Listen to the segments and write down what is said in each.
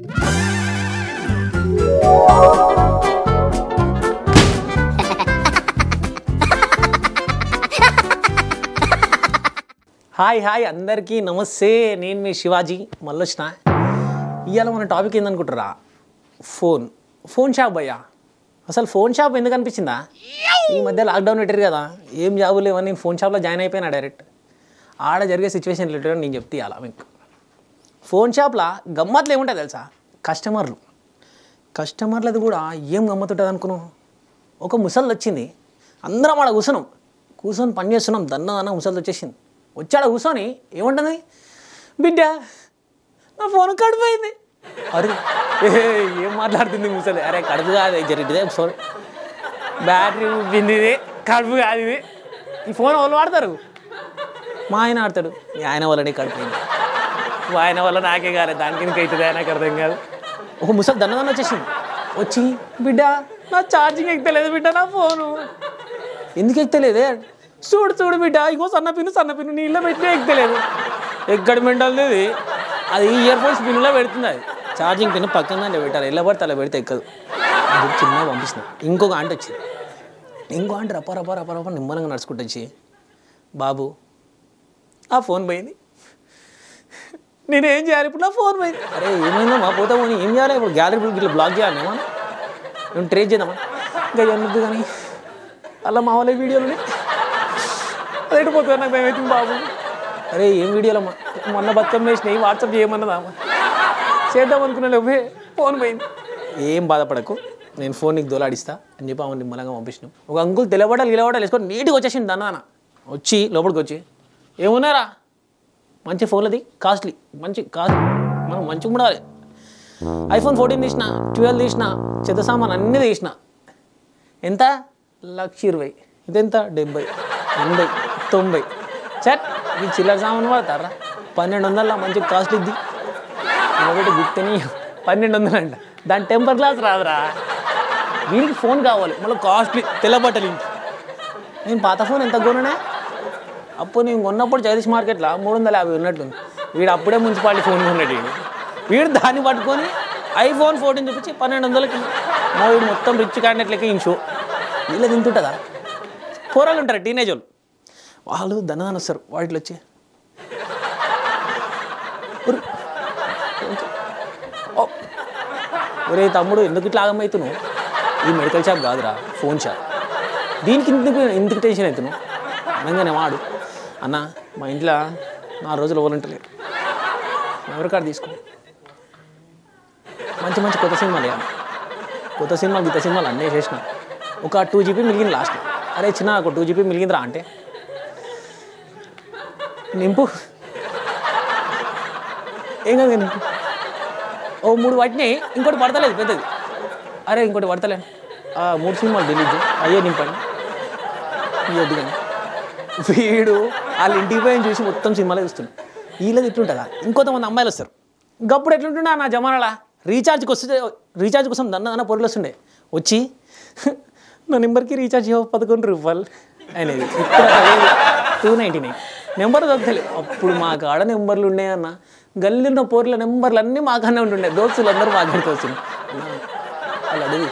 Hi hi అందరికీ నమస్తే నేను మీ శివాజీ మళ్ళొచ్చిన ఇవాళ మన టాపిక్ ఏందనుకుంటారా ఫోన్ ఫోన్ షాప్ అయ్యా అసలు ఫోన్ షాప్ ఎందుకు అనిపించిందా ఈ మధ్య లాక్డౌన్ పెట్టారు కదా ఏం జాబు లేవని నేను ఫోన్ షాప్లో జాయిన్ అయిపోయినా డైరెక్ట్ ఆడ జరిగే సిచ్యువేషన్ రిలేటెడ్ నేను చెప్తే అలా మీకు ఫోన్ షాప్లో గమ్మత్లు ఏముంటాయి తెలుసా కస్టమర్లు కస్టమర్లది కూడా ఏం గమ్మతుంటుంది అనుకున్నాం ఒక ముసలి వచ్చింది అందరం ఆడ కూర్చున్నాం కూర్చొని పని చేస్తున్నాం దన్న దన్న ముసలి వచ్చేసింది వచ్చాడ కూర్చొని ఏముంటుంది బిడ్డ నా ఫోన్ కడిపోయింది అరే ఏ, ఏం మాట్లాడుతుంది ముసలి అరే కడుపు కాదు జరిగితే ఫోన్ బ్యాటరీ ఉబ్బింది ఇది కడుపు కాదు ఇది ఈ ఫోన్ వాళ్ళు వాడతారు మా ఆయన ఆడతాడు మీ ఆయన వల్లనే కడిపోయింది మా ఆయన వల్ల నాకే కాలేదు దానికి ఇంకా అవుతుందా నాకు అర్థం కాదు ఒక ముసలి దండదన్న వచ్చేసింది వచ్చి బిడ్డ నా ఛార్జింగ్ ఎక్కలేదు బిడ్డ నా ఫోను ఎందుకు ఎక్కలేదే చూడు చూడు బిడ్డ ఇగో సన్న పిన్ను సన్న పిన్ను నీళ్ళ పెట్టినా ఎక్కలేదు ఎక్కడ మెంటల్ ఇది అది ఇయర్ ఫోన్స్ పిన్నులో పెడుతుంది అది ఛార్జింగ్ పిన్ పక్కన పెట్టాలి ఎలా పడితే అలా పెడితే ఎక్కదు అది చిన్నగా పంపిస్తున్నా ఇంకొక ఆంట వచ్చింది ఇంకో ఆంట రప్ప రప్ప రప్ప రప్ప నిమ్మలంగా నడుచుకుంటూ వచ్చి బాబు ఆ ఫోన్ పోయింది నేనేం చేయాలి ఇప్పుడు నా ఫోన్ పోయింది అరే ఏమైందో మా పోతా పోనీ ఏం చేయాలి ఇప్పుడు గ్యాలరీ ఇట్లా బ్లాక్ చేయాలి ఏమన్నా మేము ట్రేస్ చేద్దామా ఇంకా ఎందుకు కానీ అలా మా వాళ్ళ వీడియోలు అదేంటి పోతుంది నాకు భయం అవుతుంది బాబు అరే ఏం వీడియోలు అమ్మా మొన్న బతుకమ్మ వేసినాయి వాట్సాప్ చేయమన్నదా అమ్మా చేద్దాం అనుకున్నా లేవే ఫోన్ పోయింది ఏం బాధపడకు నేను ఫోన్ నీకు దోలాడిస్తా అని చెప్పి ఆమె నిమ్మలంగా పంపించినాం ఒక అంకుల్ తెలబడాలి నిలబడాలి వేసుకొని నీట్గా వచ్చేసింది దన్నాన వచ్చి లోపలికి వచ్చి ఏమున్నారా మంచి ఫోన్లది కాస్ట్లీ మంచి కాస్ట్ మనం మంచిగా ఉండాలి ఐఫోన్ ఫోర్టీన్ తీసిన ట్వెల్వ్ తీసిన చెత్త సామాన్ అన్నీ తీసిన ఎంత లక్ష ఇరవై ఇదెంత డెబ్బై ఎనభై తొంభై చట్ ఈ చిల్లర సామాన్ వాడతారా పన్నెండు వందల మంచి కాస్ట్ ఇది ఒకటి గుర్తుని పన్నెండు వందలు అంట దాని టెంపర్ గ్లాస్ రాదురా వీడికి ఫోన్ కావాలి మళ్ళీ కాస్ట్లీ తెల్లబట్టలు ఇంటి నేను పాత ఫోన్ ఎంత కొననే అప్పుడు నేను కొన్నప్పుడు జగదీష్ మార్కెట్లో మూడు వందల యాభై ఉన్నట్టుంది వీడు అప్పుడే మున్సిపాలిటీ ఫోన్ కొన్నాడు వీడు వీడు దాన్ని పట్టుకొని ఐఫోన్ ఫోర్టీన్ చూపించి పన్నెండు వందలకి మా వీడు మొత్తం రిచ్ క్యాండిడేట్ లెక్క ఇంచు వీళ్ళ తింటుంటుందా పోరాలు ఉంటారు టీనేజ్ వాళ్ళు వాళ్ళు ధనదాన వస్తారు వాటిలో వచ్చి ఉరు. ఓ. ఒరే తమ్ముడు ఎందుకు ఇట్లా ఆగమవుతున్నావు ఈ మెడికల్ షాప్ కాదురా ఫోన్ షాప్ దీనికి ఎందుకు ఎందుకు టెన్షన్ అవుతున్నావు అనగానే వాడు అన్న మా ఇంట్లో నా రోజులు ఓలంటలేరు మెమరీ కార్డు తీసుకో మంచి మంచి కొత్త సినిమాలు వేయాలి కొత్త సినిమాలు గీత సినిమాలు అన్నీ చేసిన ఒక టూ జీబీ మిలిగింది లాస్ట్ అరే చిన్న ఒక టూ జీబీ మిలిగిందిరా అంటే నింపు ఏం కాదు నింపు ఓ మూడు వాటిని ఇంకోటి పడతలేదు పెద్దది అరే ఇంకోటి పడతలేను ఆ మూడు సినిమాలు డిలీట్ అయ్యే నింపండి ఇవ్వద్దు కానీ వీడు వాళ్ళ ఇంటికి పోయి చూసి మొత్తం సినిమాలే చూస్తున్నాడు వీళ్ళది ఎట్లుంటుందా ఇంకొంతమంది అమ్మాయిలు వస్తారు గప్పుడు ఎట్లుంటున్నా నా జమానాలా రీఛార్జ్కి వస్తే రీఛార్జ్ కోసం దన్న దన్న పొరులు వస్తుండే వచ్చి నా నెంబర్కి రీఛార్జ్ ఇవ్వ పదకొండు రూపాయలు అనేది టూ నైంటీ నైన్ నెంబర్ దొరకలే అప్పుడు మా కాడ నెంబర్లు ఉన్నాయన్న గల్లీలో పోర్ల నెంబర్లు అన్నీ మాకనే ఉంటుండే దోస్తులు అందరూ మా కాడికి వస్తున్నాయి అన్న, వాళ్ళు అడిగి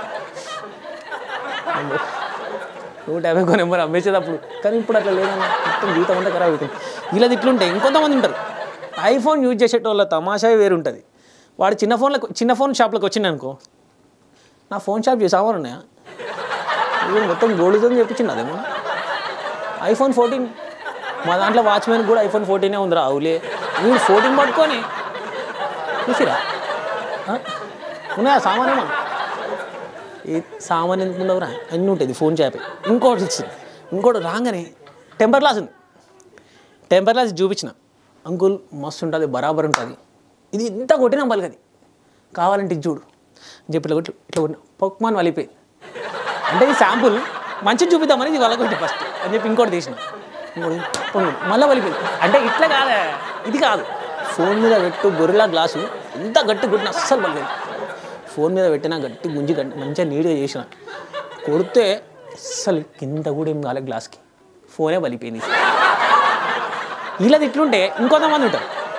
నెంబర్ నూట యాభై ఒక నెంబర్ అమ్మేసేటప్పుడు కానీ ఇప్పుడు అట్లా లేదన్న మొత్తం జీవితం అంతా ఖరాబ్ అవుతుంది ఇలా ఇట్లుంటాయి ఇంకొంతమంది ఉంటారు ఐఫోన్ యూజ్ చేసేటోళ్ళ తమాషా వేరు ఉంటుంది వాడు చిన్న ఫోన్లకు చిన్న ఫోన్ షాప్లోకి వచ్చింది అనుకో నా ఫోన్ షాప్ చేసామని ఉన్నాయా ఇది మొత్తం గోల్డ్తో చెప్పించింది అదేమో ఐఫోన్ ఫోర్టీన్ మా దాంట్లో వాచ్మెన్ కూడా ఐఫోన్ ఫోర్టీనే ఉందిరా అవులే వీడు ఫోర్టీన్ పట్టుకొని చూసిరా ఆ? ఉన్నాయా సామానేమో ఏ సామాన్ ఎందుకు ఉండవురా అన్నీ ఉంటుంది ఫోన్ చేపే ఇంకోటి ఇచ్చింది ఇంకోటి రాగానే టెంపర్ గ్లాస్ ఉంది టెంపర్ గ్లాస్ చూపించిన అంకుల్ మస్తు ఉంటుంది బరాబర్ ఉంటుంది ఇది ఇంత కొట్టినా పలకది కావాలంటే ఇది చూడు అని చెప్పి ఇట్లా కొట్టి ఇట్లా కొట్టిన పొక్మాన్ వలిపోయి అంటే ఇది శాంపుల్ మంచిది చూపిద్దామని ఇది వలకొట్టి ఫస్ట్ అని చెప్పి ఇంకోటి తీసిన ఇంకోటి పొంగు మళ్ళీ వలిపోయింది అంటే ఇట్లా కాదా ఇది కాదు ఫోన్ మీద పెట్టు గొర్రెలా గ్లాసు ఎంత గట్టి కొట్టిన అస్సలు పడలేదు ఫోన్ మీద పెట్టినా గట్టి గుంజి గట్టి మంచిగా నీట్గా చేసిన కొడితే అస్సలు కింద కూడా ఏం కాలే గ్లాస్కి ఫోనే పలిపోయింది ఇలా ఇట్లుంటే ఇంకొంతమంది ఉంటారు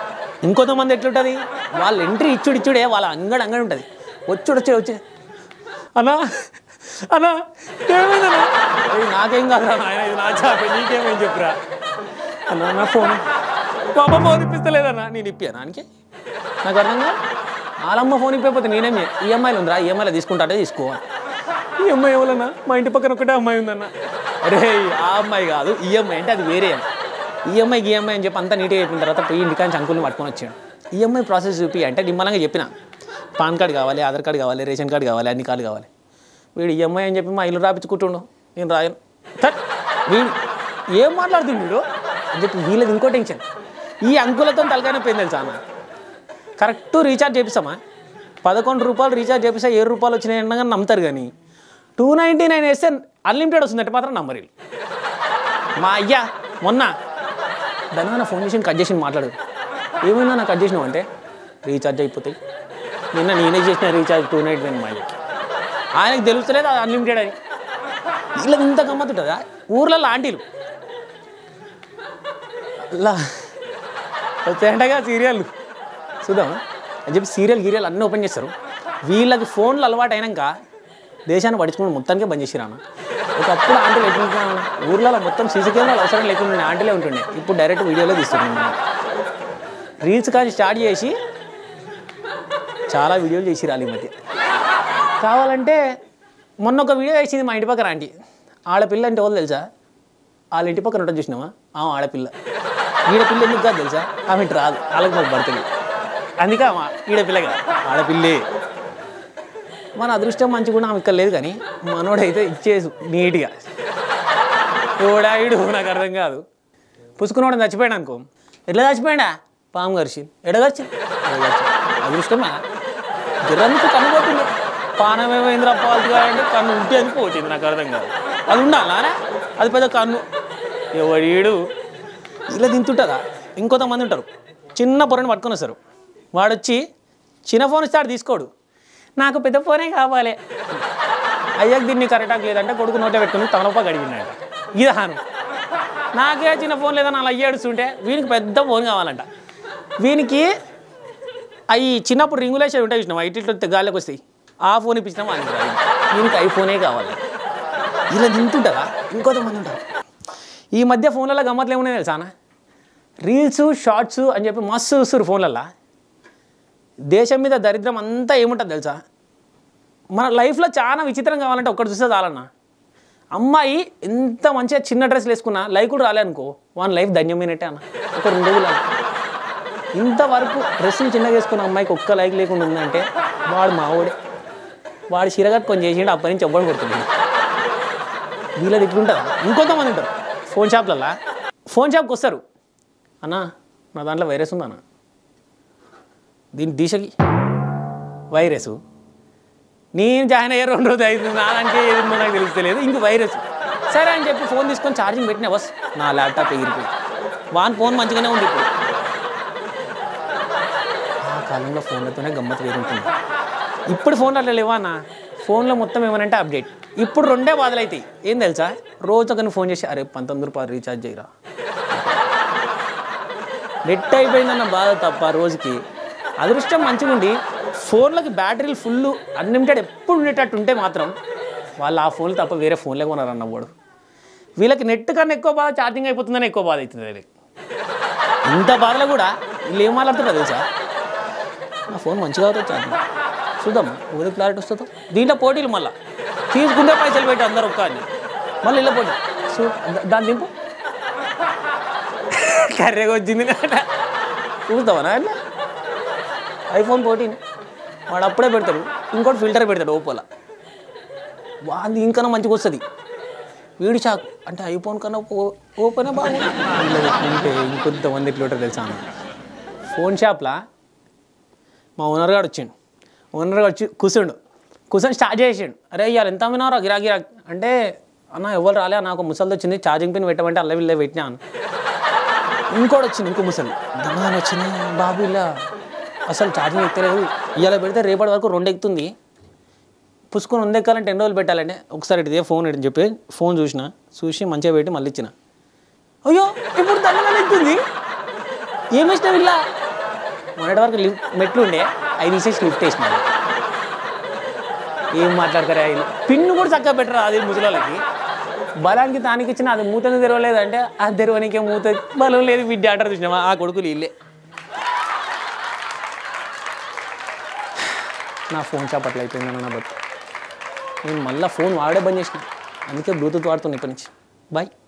ఇంకొంతమంది ఎట్లుంటుంది వాళ్ళు ఎంట్రీ ఇచ్చుడు ఇచ్చుడే వాళ్ళ అంగడి అంగడి ఉంటుంది వచ్చుడు వచ్చి వచ్చి అన్నా అన్నా ఏమైందన్నా "ఏయ్, నాకేం కాదురా నాయన ఇది నా చాపే నీకేమేం చెప్పురా అన్నా నా ఫోన్ మా అమ్మ ఫోన్ ఇప్పిస్తలేదన్నా నేను ఇప్పాను నానికి నాకు అర్థం కాదు వాళ్ళమ్మ ఫోన్ ఇప్పకపోతే నేనేం ఈఎంఐలు ఉందిరా ఈఎంఐలో తీసుకుంటా అంటే తీసుకోవాలి ఈఎంఐ ఎవరన్నా మా ఇంటి పక్కన ఒకటే అమ్మాయి ఉందన్న అరే ఆ అమ్మాయి కాదు ఈఎంఐ అంటే అది వేరే ఈఎంఐ ఈఎంఐ అని చెప్పి అంతా నీట్గా చెప్పిన తర్వాత పోయి ఇంటికాంచి అంకుల్ని పట్టుకొని వచ్చాడు ఈఎంఐ ప్రాసెస్ చూపి అంటే నిమ్మలంగా చెప్పిన పాన్ కార్డ్ కావాలి ఆధార్ కార్డ్ కావాలి రేషన్ కార్డు కావాలి అన్ని కార్డు కావాలి వీడు ఈఎంఐ అని చెప్పి మా ఇల్లు రాపించుకుంటుండు నేను రాయను థట్ వీడు ఏం మాట్లాడుతుంది వీడు అని చెప్పి వీళ్ళది ఇంకో టెన్షన్ ఈ అంకులతో తలకాయ పోయింది తెలుసా అన్న కరెక్ట్ రీఛార్జ్ చేపిస్తామా పదకొండు రూపాయలు రీఛార్జ్ చేపిస్తే ఏడు రూపాయలు వచ్చినాయి అనగా నమ్ముతారు కానీ టూ నైంటీ నైన్ వేస్తే అన్లిమిటెడ్ వస్తుందంటే మాత్రం నంబర్ వీళ్ళు మా అయ్యా మొన్న దాని ఫోన్ చేసి కట్ చేసి మాట్లాడు ఏమైనా నాకు కట్ చేసినావు అంటే రీఛార్జ్ అయిపోతాయి నిన్న నేనే చేసిన రీఛార్జ్ టూ నైట్ నైన్ మా అయ్యకి ఆయనకు తెలుస్తలేదు అది అన్లిమిటెడ్ అని ఇలా ఇంత గమ్మత్ ఉంటుందా ఊర్లలో ఆంటీలు ఇలా వచ్చాయంటగా సీరియల్ చూద్దాం అని చెప్పి సీరియల్ గీరియల్ అన్నీ ఓపెన్ చేస్తారు వీళ్ళకి ఫోన్లు అలవాటు అయినాక దేశాన్ని పడుచుకుని మొత్తానికే బంద్ చేసిరా అన్న ఒకప్పుడు ఆంటీలు ఎట్లుంటున్నా ఊర్లలో మొత్తం సీసీ కెమెరాలు అవసరం లేకుండా ఆంటీలే ఉంటుండే ఇప్పుడు డైరెక్ట్ వీడియోలో తీస్తున్నాం రీల్స్ కానీ స్టార్ట్ చేసి చాలా వీడియోలు చేసి రాలి మధ్య కావాలంటే మొన్న ఒక వీడియో వేసింది మా ఇంటి పక్కన ఆంటీ ఆడపిల్ల అంటే వాళ్ళు తెలుసా వాళ్ళ ఇంటి పక్కన ఉంటుంది చూసినావా ఆమె ఆడపిల్ల ఈడపిల్ల ఎందుకు కాదు తెలుసా ఆమె ఇటు రాదు వాళ్ళకి మాకు పడుతుంది అందుకే ఆమె ఈడపిల్ల కాదు ఆడపిల్లే మన అదృష్టం మంచిగా కూడా ఆమె ఇక్కడ లేదు కానీ మనోడైతే ఇచ్చేసు నీట్గా ఎవడాయుడు నాకు అర్థం కాదు పుసుకున్నవాడు చచ్చిపోయాడు అనుకో ఎట్లా చచ్చిపోయాడా పాము గరిచి ఎడగరిచి అదృష్టమా గిర్రందుకు కన్ను పోతుంది పానం ఏమైందిరా పాలు అంటే కన్ను ఉంటే అది పోతుంది నాకు అర్థం కాదు అది ఉండాలా అది పెద్ద కన్ను ఎవడీడు ఇలా తింటుంటుందా ఇంకొంతమంది ఉంటారు చిన్న పొరని పట్టుకొని వస్తారు వాడొచ్చి చిన్న ఫోన్ ఇస్తాడు తీసుకోడు నాకు పెద్ద ఫోనే కావాలి అయ్యాక దీన్ని కరెక్టాక్ లేదంటే కొడుకు నోటే పెట్టుకుని తలప గడిగినాడు ఇదాను నాకే చిన్న ఫోన్ లేదని అలా అయ్యేడుస్తుంటే వీనికి పెద్ద ఫోన్ కావాలంట వీనికి అవి చిన్నప్పుడు రింగులేసేవి ఉంటాయి చూసినాం ఇట్లా గాలిలోకి వస్తాయి ఆ ఫోన్ ఇప్పించినా వానికి రాదు వీనికి ఐఫోనే కావాలి ఇలా తింటుంటారా ఇంకొంతమంది ఉంటారు ఈ మధ్య ఫోన్లలో గమ్మత్లు ఏమున్నాయి తెలుసా అన్న? రీల్స్ షార్ట్స్ అని చెప్పి మస్తు చూస్తారు ఫోన్లల్లో దేశం మీద దరిద్రం అంతా ఏముంటుంది తెలుసా మన లైఫ్లో చాలా విచిత్రం కావాలంటే ఒక్కటి చూస్తే చాలన్నా అమ్మాయి ఎంత మంచిగా చిన్న డ్రెస్లు వేసుకున్నా లైక్ కూడా రాలే అనుకో వాని లైఫ్ ధన్యమైనట్టే అన్న ఒక రెండు రోజులు అన్న. ఇంతవరకు డ్రెస్సులు చిన్నగా వేసుకున్న అమ్మాయికి ఒక్క లైక్ లేకుండా ఉందంటే వాడు మావోడే వాడు చిరగట్టుకొని చేసిండు అప్పటి నుంచి ఎవ్వడు కొడుతున్నాడు వీళ్ళది ఇట్లుంటుందా ఇంకొంతమంది ఉంటారు ఫోన్ షాప్లల్లా ఫోన్ షాప్కి వస్తారు అన్నా నా దాంట్లో వైరస్ ఉందన్న దీని దిశకి వైరస్ నేను జాయిన్ అయ్యే రెండు రోజులు అవుతుంది నా దానికి ఏది ఉందో నాకు తెలుస్తలేదు ఇంక వైరస్ సరే అని చెప్పి ఫోన్ తీసుకొని ఛార్జింగ్ పెట్టిన బస్ నా ల్యాప్టాప్ ఎగిరిపోయి వాన్ ఫోన్ మంచిగానే ఉంది ఇప్పుడు ఆ కాలంలో ఫోన్లతోనే గమ్మత్ వేరుంటుంది ఇప్పుడు ఫోన్లు అట్లా లేవా అన్న ఫోన్లో మొత్తం ఏమనంటే అప్డేట్ ఇప్పుడు రెండే బాధలు అవుతాయి ఏం తెలుసా రోజు ఒకరిని ఫోన్ చేసి అరే పంతొమ్మిది రూపాయలు రీఛార్జ్ చేయరా నెట్ అయిపోయిందన్న బాధ తప్ప రోజుకి అదృష్టం మంచిగా ఉండి ఫోన్లకి బ్యాటరీలు ఫుల్ అన్లిమిటెడ్ ఎప్పుడు ఉండేటట్టు ఉంటే మాత్రం వాళ్ళు ఆ ఫోన్లు తప్ప వేరే ఫోన్లే కొనారన్న వాడు వీళ్ళకి నెట్ కన్నా ఎక్కువ బాధ ఛార్జింగ్ అయిపోతుందని ఎక్కువ బాధ అవుతుంది వీళ్ళకి ఇంత బాధలో కూడా వీళ్ళు ఏం మాట్లాడుతున్నారు తెలుసా నా ఫోన్ మంచిగా అవుతుంది ఛార్జింగ్ చూద్దాం ఊరి క్లారిటీ వస్తుందో దీంట్లో పోటీలు మళ్ళీ తీసుకుంటే పైసలు పెట్టి అందరు ఒక్క అని మళ్ళీ ఇలా పోటీ చూ దా- దాన్ని దింపు కర్రెగా వచ్చింది నాట చూస్తావా నాన్న ఐఫోన్ ఫోర్టీన్ వాడు అప్పుడే పెడతాడు ఇంకోటి ఫిల్టర్ పెడతాడు ఓపోల వాది ఇంకా మంచిగా వస్తుంది వీడి షాక్ అంటే ఐఫోన్ కన్నా ఓ- ఓపెనే బాగుంది ఇలా పెట్టుకుంటే ఇంకొంతమంది ఎట్లా ఉంటారు తెలుసా అన్న ఫోన్ షాప్లా మా ఓనర్ గారు వచ్చిండు ఓనర్ గారు వచ్చి కూర్చుండు కూర్చొని స్టార్ట్ చేసిండు అరే ఇవాళ ఎంత అమ్మినారా గిరా గిరా అంటే అన్న ఎవరు రాలే నాకు ముసలిది వచ్చింది ఛార్జింగ్ పిన్ పెట్టమంటే అల్ల వీళ్ళే పెట్టినా అన్న ఇంకోటి వచ్చింది ఇంకో ముసలి దమ్మని వచ్చింది బాబు ఇలా అసలు ఛార్జింగ్ ఎక్కలేదు ఇవాళ పెడితే రేపటి వరకు రెండు ఎక్కుతుంది పుసుకొని ఉంది ఎక్కాలంటే ఎన్ని రోజులు పెట్టాలంటే ఒకసారి ఇదే ఫోన్ ఇటు చెప్పి ఫోన్ చూసిన చూసి మంచిగా పెట్టి మళ్ళీ ఇచ్చిన అయ్యో ఇప్పుడు దండగా ఎక్కుతుంది ఏమి ఇష్టం ఇలా మొన్నటి వరకు లిఫ్ట్ మెట్లు ఉండే అవి తీసేసి లిఫ్ట్ వేసిన ఏం మాట్లాడతారా ఆయన పిన్ను కూడా చక్కగా పెట్టరా అది ముసలోళ్ళకి బలానికి దానికి ఇచ్చిన అది మూతను తెరవలేదంటే ఆ తెరవనికే మూత బలం లేదు బిడ్డ అంటారు చూసినావా ఆ కొడుకులు ఇల్లే నా ఫోన్ షాప్ అట్లా అయిపోయిందన్న నా బతుకు నేను మళ్ళీ ఫోన్ వాడే బంద్ చేసిన అందుకే బ్లూటూత్ వాడుతున్నా ఇప్పటి నుంచి బాయ్